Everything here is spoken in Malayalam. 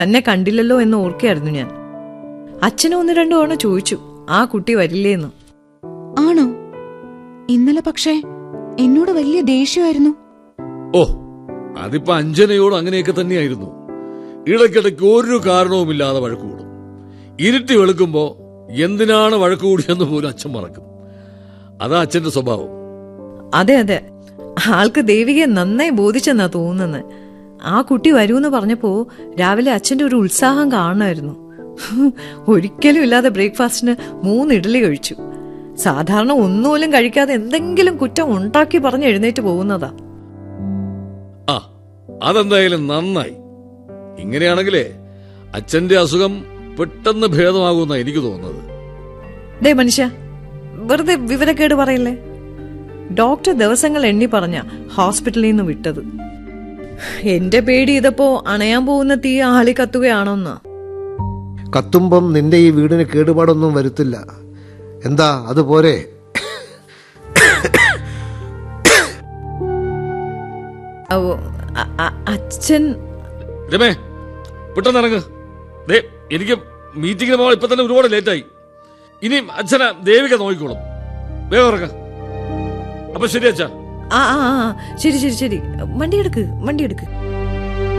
എന്നെ കണ്ടില്ലല്ലോ എന്ന് ഓർക്കുകയായിരുന്നു ഞാൻ അച്ഛനും ഒന്ന് രണ്ടു തവണ ചോദിച്ചു ആ കുട്ടി വരില്ലേന്ന് ആണോ ഇന്നലെ പക്ഷേ എന്നോട് വലിയ ദേഷ്യമായിരുന്നു ഓ അതിപ്പോ അഞ്ജനയോട് അങ്ങനെയൊക്കെ തന്നെയായിരുന്നു ഇടയ്ക്കിടയ്ക്ക് ഒരു കാരണവുമില്ലാതെ വഴക്ക് കൂടും ഇരുട്ടി വെളുക്കുമ്പോ എന്തിനാണ് വഴക്ക് കൂടിയെന്ന് പോലും അച്ഛൻ മറക്കും അതാ അച്ഛന്റെ സ്വഭാവം അതെ അതെ ആൾക്ക് ദേവികയെ നന്നായി ബോധിച്ചെന്നാ തോന്നുന്നത് ആ കുട്ടി വരൂന്ന് പറഞ്ഞപ്പോ രാവിലെ അച്ഛന്റെ ഒരു ഉത്സാഹം കാണുമായിരുന്നു ഒരിക്കലും ഇല്ലാതെ ബ്രേക്ക്ഫാസ്റ്റിന് മൂന്ന് ഇഡ്ഡലി കഴിച്ചു സാധാരണ ഒന്നുപോലും കഴിക്കാതെ എന്തെങ്കിലും കുറ്റം ഉണ്ടാക്കി പറഞ്ഞ് എഴുന്നേറ്റ് പോകുന്നതാ ആ അതെന്തായാലും നന്നായി ഇങ്ങനെയാണെങ്കിലേ അച്ഛന്റെ അസുഖം പെട്ടെന്ന് ഭേദമാകുമെന്നാ എനിക്ക് തോന്നുന്നത് ദേ മനുഷ്യ വെറുതെ വിവരക്കേട് പറയല്ലേ ഡോക്ടർ ദിവസങ്ങൾ എണ്ണി പറഞ്ഞ ഹോസ്പിറ്റലിൽ നിന്ന് വിട്ടത് എന്റെ പേടി ഇതപ്പോ അണയാൻ പോകുന്ന തീ ആളി കത്തുകയാണോന്നാ കത്തുമ്പം നിന്റെ ഈ വീടിന് കേടുപാടൊന്നും വരുത്തില്ല എന്താ അതുപോരെ ഓ, അ- അ- അച്ഛൻ രമേ പെട്ടെന്ന് ഇറങ്ങ് ദേ എനിക്ക് മീറ്റിംഗിന് പോകാൻ ഇപ്പൊ തന്നെ ഒരുപാട് ലേറ്റായി ഇനിയും അച്ഛനെ ദേവിക നോക്കിക്കോളും വേഗം ഇറങ്ങ അപ്പൊ ശരി അച്ഛാ ആ ആ ആ, ശരി ശരി ശരി വണ്ടി എടുക്ക് വണ്ടി എടുക്ക്